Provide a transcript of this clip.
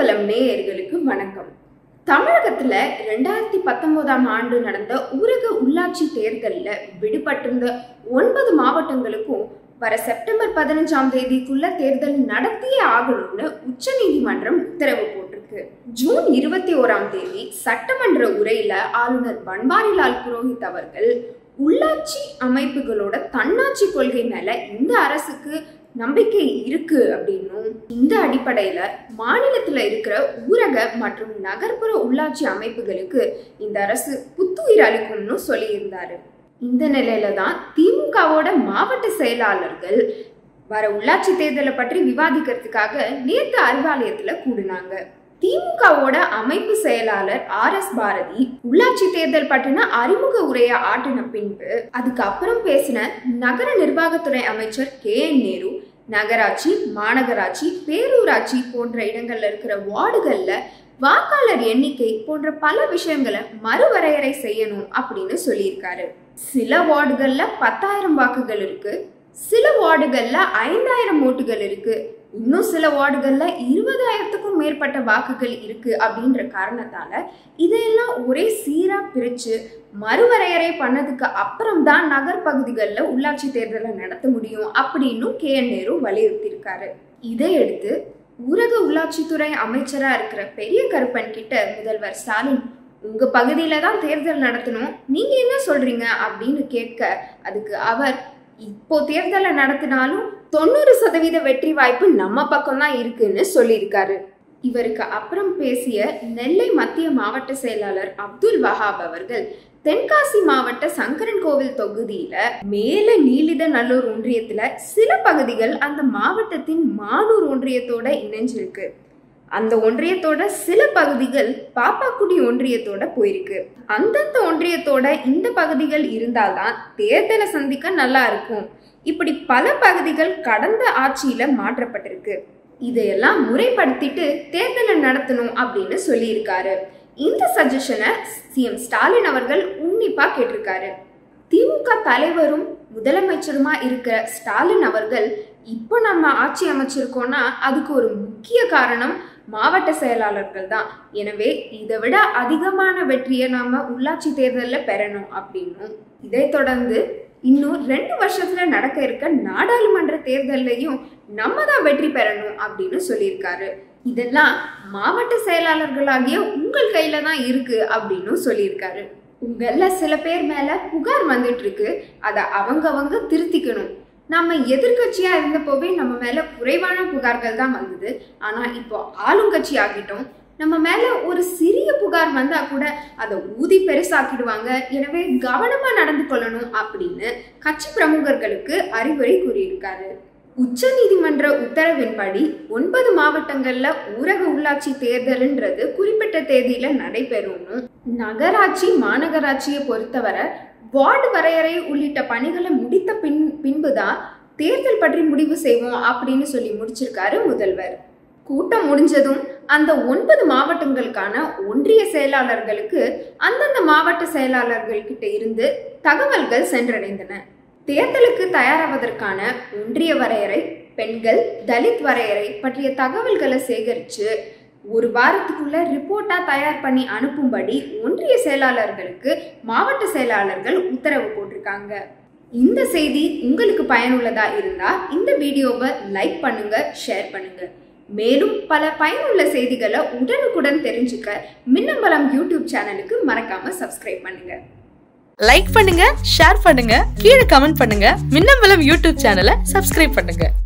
மின்னம்பலம் நேயர்களுக்கு வணக்கம் தமிழகத்துல ரெண்டாயிரத்தி பத்தொன்பதாம் ஆண்டு நடந்த ஊரக உள்ளாட்சி தேர்தலில் விடுபட்டிருந்த ஒன்பது மாவட்டங்களுக்கும் வர செப்டம்பர் பதினஞ்சாம் தேதிக்குள்ள தேர்தல் நடத்தியே ஆகணும்னு உச்சநீதிமன்றம் உத்தரவு போட்டிருக்கு ஜூன் இருபத்தி ஓராம் தேதி சட்டமன்ற உரையில ஆளுநர் பன்வாரிலால் புரோஹித் அவர்கள் உள்ளாட்சி அமைப்புகளோட தன்னாட்சி கொள்கை மேல இந்த அரசுக்கு நம்பிக்கை இருக்கு அப்படின்னும் இந்த அடிப்படையில மாநிலத்துல இருக்கிற ஊரக மற்றும் நகர்ப்புற உள்ளாட்சி அமைப்புகளுக்கு இந்த அரசு புத்துயிர் அளிக்கும்னு சொல்லியிருந்தாரு இந்த நிலையில தான் திமுகவோட மாவட்ட செயலாளர்கள் வர உள்ளாட்சி தேர்தலை பற்றி விவாதிக்கிறதுக்காக நேத்து அறிவாலயத்துல கூடினாங்க திமுகவோட அமைப்பு செயலாளர் ஆர் எஸ் பாரதி உள்ளாட்சி தேர்தல் பற்றின அறிமுக உரையை ஆற்றின பின்பு அதுக்கப்புறம் பேசின நகர நிர்வாகத்துறை அமைச்சர் கே என் நேரு நகராட்சி மாநகராட்சி பேரூராட்சி போன்ற இடங்கள்ல இருக்கிற வார்டுகள்ல வாக்காளர் எண்ணிக்கை போன்ற பல விஷயங்களை மறுவரையறை செய்யணும் அப்படின்னு சொல்லியிருக்காரு சில வார்டுகள்ல பத்தாயிரம் வாக்குகள் இருக்கு சில வார்டுகள்ல ஐந்தாயிரம் ஓட்டுகள் இருக்கு இன்னும் சில வார்டுகள்ல இருபதாயிரத்துக்கும் மேற்பட்ட வாக்குகள் இருக்கு அப்படின்ற காரணத்தால இதையெல்லாம் ஒரே சீரா பிரிச்சு மறுவரையறை பண்ணதுக்கு அப்புறம் தான் நகர் பகுதிகளில் உள்ளாட்சி தேர்தலை நடத்த முடியும் அப்படின்னும் கே என் நேரு வலியுறுத்தியிருக்காரு இதையடுத்து ஊரக உள்ளாட்சித்துறை அமைச்சரா இருக்கிற பெரிய கருப்பன் கிட்ட முதல்வர் ஸ்டாலின் உங்க பகுதியில தான் தேர்தல் நடத்தணும் நீங்க என்ன சொல்றீங்க அப்படின்னு கேட்க அதுக்கு அவர் இப்போ தேர்தலை நடத்தினாலும் தொண்ணூறு சதவீத வெற்றி வாய்ப்பு நம்ம பக்கம் தான் இருக்குன்னு சொல்லியிருக்காரு இவருக்கு அப்புறம் பேசிய நெல்லை மத்திய மாவட்ட செயலாளர் அப்துல் வஹாப் அவர்கள் தென்காசி மாவட்ட சங்கரன் கோவில் தொகுதியில மேல நீலித நல்லூர் ஒன்றியத்துல சில பகுதிகள் அந்த மாவட்டத்தின் மானூர் ஒன்றியத்தோட இணைஞ்சிருக்கு அந்த ஒன்றியத்தோட சில பகுதிகள் பாப்பாக்குடி ஒன்றியத்தோட போயிருக்கு அந்தந்த ஒன்றியத்தோட இந்த பகுதிகள் இருந்தால்தான் தேர்தலை சந்திக்க நல்லா இருக்கும் இப்படி பல பகுதிகள் கடந்த ஆட்சியில மாற்றப்பட்டிருக்கு இதையெல்லாம் முறைப்படுத்திட்டு தேர்தலை நடத்தணும் அப்படின்னு சொல்லியிருக்காரு இந்த சஜஷனை சிஎம் ஸ்டாலின் அவர்கள் உன்னிப்பா கேட்டிருக்காரு திமுக தலைவரும் முதலமைச்சருமா இருக்கிற ஸ்டாலின் அவர்கள் இப்போ நம்ம ஆட்சி அமைச்சிருக்கோம்னா அதுக்கு ஒரு முக்கிய காரணம் மாவட்ட செயலாளர்கள் தான் எனவே இதை விட அதிகமான வெற்றியை நாம உள்ளாட்சி தேர்தலில் பெறணும் அப்படின்னும் இதை தொடர்ந்து இன்னும் ரெண்டு வருஷத்துல நடக்க இருக்க நாடாளுமன்ற தேர்தல்லையும் நம்ம தான் வெற்றி பெறணும் அப்படின்னு சொல்லியிருக்காரு இதெல்லாம் மாவட்ட செயலாளர்களாகிய உங்கள் கையில தான் இருக்கு அப்படின்னு சொல்லியிருக்காரு உங்கள சில பேர் மேல புகார் வந்துட்டு இருக்கு அதை அவங்கவங்க திருத்திக்கணும் நம்ம எதிர்கட்சியா இருந்தப்போவே நம்ம மேல குறைவான புகார்கள் தான் வந்தது ஆனா இப்போ ஆளுங்கட்சி ஆகிட்டோம் நம்ம மேல ஒரு சிறிய புகார் வந்தா கூட அதை ஊதி பெருசாக்கிடுவாங்க எனவே கவனமா நடந்து கொள்ளணும் அப்படின்னு கட்சி பிரமுகர்களுக்கு அறிவுரை கூறியிருக்காரு உச்ச நீதிமன்ற உத்தரவின்படி ஒன்பது மாவட்டங்கள்ல ஊரக உள்ளாட்சி தேர்தல்ன்றது குறிப்பிட்ட தேதியில நடைபெறும்னு நகராட்சி மாநகராட்சியை பொறுத்தவரை வார்டு வரையறை உள்ளிட்ட பணிகளை முடித்த பின் பின்புதான் தேர்தல் பற்றி முடிவு செய்வோம் அப்படின்னு சொல்லி முடிச்சிருக்காரு முதல்வர் கூட்டம் முடிஞ்சதும் அந்த ஒன்பது மாவட்டங்களுக்கான ஒன்றிய செயலாளர்களுக்கு அந்தந்த மாவட்ட செயலாளர்கள் கிட்ட இருந்து தகவல்கள் சென்றடைந்தன தேர்தலுக்கு தயாராவதற்கான ஒன்றிய வரையறை பெண்கள் தலித் வரையறை பற்றிய தகவல்களை சேகரித்து ஒரு வாரத்துக்குள்ள ரிப்போர்ட்டா தயார் பண்ணி அனுப்பும்படி ஒன்றிய செயலாளர்களுக்கு மாவட்ட செயலாளர்கள் உத்தரவு போட்டிருக்காங்க இந்த செய்தி உங்களுக்கு பயனுள்ளதா இருந்தா இந்த வீடியோவை லைக் பண்ணுங்க ஷேர் பண்ணுங்க மேலும் பல பயனுள்ள செய்திகளை உடனுக்குடன் தெரிஞ்சுக்க மின்னம்பலம் யூடியூப் சேனலுக்கு மறக்காம சப்ஸ்கிரைப் பண்ணுங்க லைக் பண்ணுங்க ஷேர் பண்ணுங்க கீழே கமெண்ட் பண்ணுங்க மின்னம்பலம் யூடியூப் சேனலை சப்ஸ்கிரைப் பண்ணுங்க